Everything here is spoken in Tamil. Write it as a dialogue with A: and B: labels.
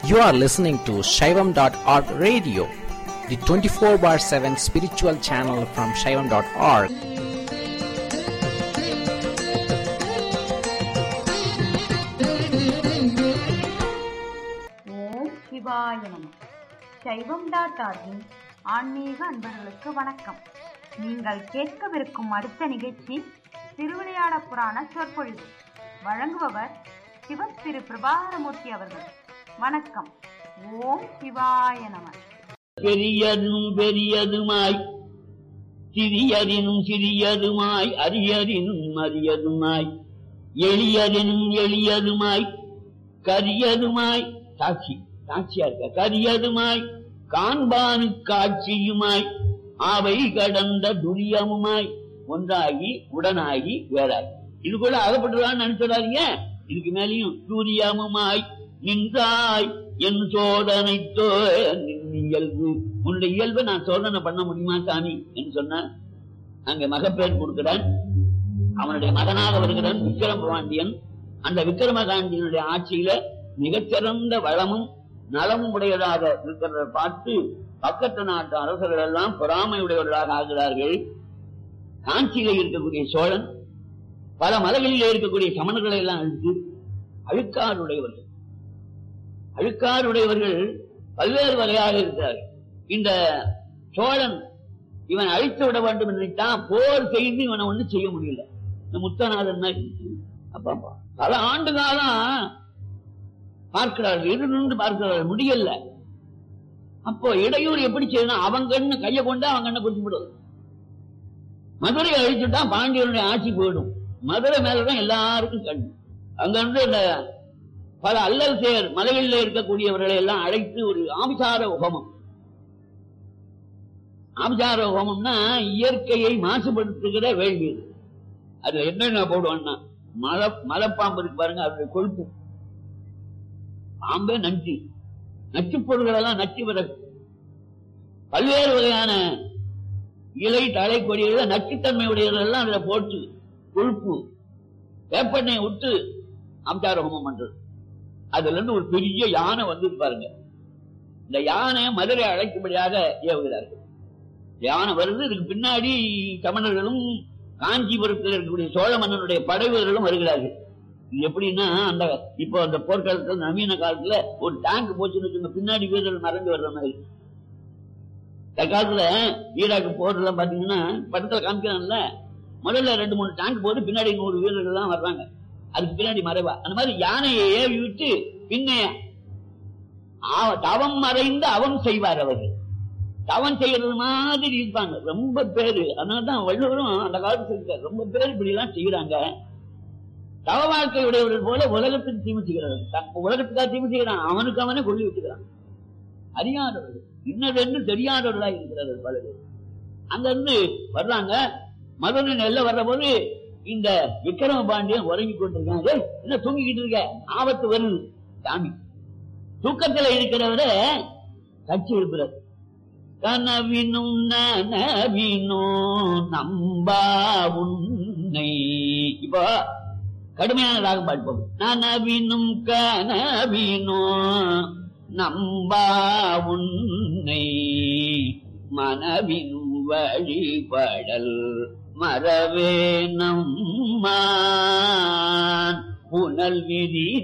A: You are listening to Shaivam.org radio, the 24 bar 7 spiritual channel from Shaivam.org.
B: ஓம் சிவாய நம சைவம் டாட் ஆர்கின் ஆன்மீக அன்பர்களுக்கு வணக்கம் நீங்கள் கேட்கவிருக்கும் அடுத்த நிகழ்ச்சி திருவிளையாட புராண சொற்பொழிவு வழங்குபவர் சிவ திரு பிரபாகரமூர்த்தி அவர்கள் வணக்கம் ஓம் சிவாய நம
C: பெரியதும் பெரியதுமாய் சிறியதினும் சிறியதுமாய் அரியதினும் அரியதுமாய் எளியதினும் எளியதுமாய் கரியதுமாய் சாட்சி சாட்சியா இருக்க கரியதுமாய் காண்பானு காட்சியுமாய் அவை கடந்த துரியமுமாய் ஒன்றாகி உடனாகி வேறாய் இதுக்குள்ள அகப்பட்டுதான் நினைச்சிடாதீங்க இதுக்கு மேலேயும் சூரியமுமாய் நின்றாய் என் சோதனைத்தோ நின் இயல்பு உன்னுடைய இயல்பை நான் சோதனை பண்ண முடியுமா சாமி என்று சொன்ன அங்க மகப்பேர் கொடுக்கிறான் அவனுடைய மகனாக வருகிறான் விக்ரம பாண்டியன் அந்த விக்ரமகாண்டியனுடைய ஆட்சியில மிகச்சிறந்த வளமும் நலமும் உடையதாக இருக்கிறத பார்த்து பக்கத்து நாட்டு அரசர்கள் எல்லாம் பொறாமையுடையவர்களாக ஆகிறார்கள் காஞ்சியில இருக்கக்கூடிய சோழன் பல மலைகளிலே இருக்கக்கூடிய சமணர்களை எல்லாம் அழித்து அழுக்காருடையவர்கள் அழுக்காருடையவர்கள் பல்வேறு வகையாக இருக்கிறார்கள் இந்த சோழன் இவன் அழித்து விட வேண்டும் என்று நினைத்தான் போர் செய்து இவனை ஒண்ணும் செய்ய முடியல இந்த முத்தநாதன் மாதிரி. அப்பா அப்பா. பல ஆண்டு காலம் பார்க்கிறார்கள் இரு நின்று பார்க்கிறார்கள் முடியல அப்போ இடையூறு எப்படி செய்யணும் அவன் கண்ணு கையை கொண்டு அவன் கண்ணை குறிச்சு விடுவது மதுரை அழிச்சுட்டா பாண்டியனுடைய ஆட்சி போயிடும் மதுரை மேலதான் எல்லாருக்கும் கண் அங்க இருந்து இந்த பல அல்லல் சேர் மலைகளில் இருக்கக்கூடியவர்களை எல்லாம் அழைத்து ஒரு ஆபிசார ஹோமம் ஆபிசார ஹோமம்னா இயற்கையை மாசுபடுத்துகிற வேள்வி இது. அதுல என்னென்ன போடுவான்னா மலை மலைப்பாம்பு இருக்கு பாருங்க அதோட கொழுப்பு பாம்பே நஞ்சு நச்சு பொருள்கள் எல்லாம் நச்சு பிறகு பல்வேறு வகையான இலை தலை கொடிகள் நச்சுத்தன்மை உடையவர்கள் எல்லாம் அதுல போட்டு கொழுப்பு வேப்பெண்ணெய் விட்டு அம்சார ஹோமம் பண்றது அதுல இருந்து ஒரு பெரிய யானை வந்து பாருங்க இந்த யானை மதுரை அழைக்கும்படியாக ஏவுகிறார்கள் யானை வருது இதுக்கு பின்னாடி தமிழர்களும் காஞ்சிபுரத்தில் இருக்கக்கூடிய சோழ மன்னனுடைய படை வீரர்களும் வருகிறார்கள் இது எப்படின்னா அந்த இப்போ அந்த போர்க்காலத்துல நவீன காலத்துல ஒரு டேங்க் போச்சுன்னு வச்சுக்கோங்க, பின்னாடி வீரர்கள் மறைஞ்சு வர்ற மாதிரி தற்காலத்துல ஈராக்கு போர்லாம் பாத்தீங்கன்னா படத்துல காமிக்கிறான்ல முதல்ல ரெண்டு மூணு டேங்க் போது பின்னாடி நூறு வீரர்கள் தான் வர்றாங்க அதுக்கு பின்னாடி மறைவா அந்த மாதிரி யானையை ஏவி விட்டு பின்னே ஆ- தவம் மறைந்து அவம் செய்வார் அவர்கள் தவம் செய்யறது மாதிரி இருப்பாங்க ரொம்ப பேரு அதனாலதான் வள்ளுவரும் அந்த காலத்துல சொல்லிட்டார் ரொம்ப பேர் இப்படி எல்லாம் செய்யறாங்க தவ வாழ்க்கை உடையவர்கள் போல உலகத்துக்கு தீமை செய்கிறார்கள் த- உலகத்துக்காக தீமை செய்கிறான் அவனுக்கு அவனே கொள்ளி விட்டுக்கிறான் அறியாதவர்கள் இன்னதென்று தெரியாதவர்களா இருக்கிறார்கள் பல பேர் அங்க இருந்து வர்றாங்க மதுரை நெல்ல வர்ற போது இந்த விக்ரம பாண்டியன் உறங்கி கொண்டிருக்காங்க "ஏய், என்ன தூங்கிக்கிட்டு இருக்க ஆபத்து வருது சாமி தூக்கத்துல இருக்கிறவர கட்சி இருக்கிறார் கனவினும் நனவினும் நம்பா உன்னை இப்போ கடுமையான ராகம் பாட்போம் நனவினும் கனவினும் நம்பா உன்னை மனவினும் வழிபடல் மறவே நம்மான் புனல் விதி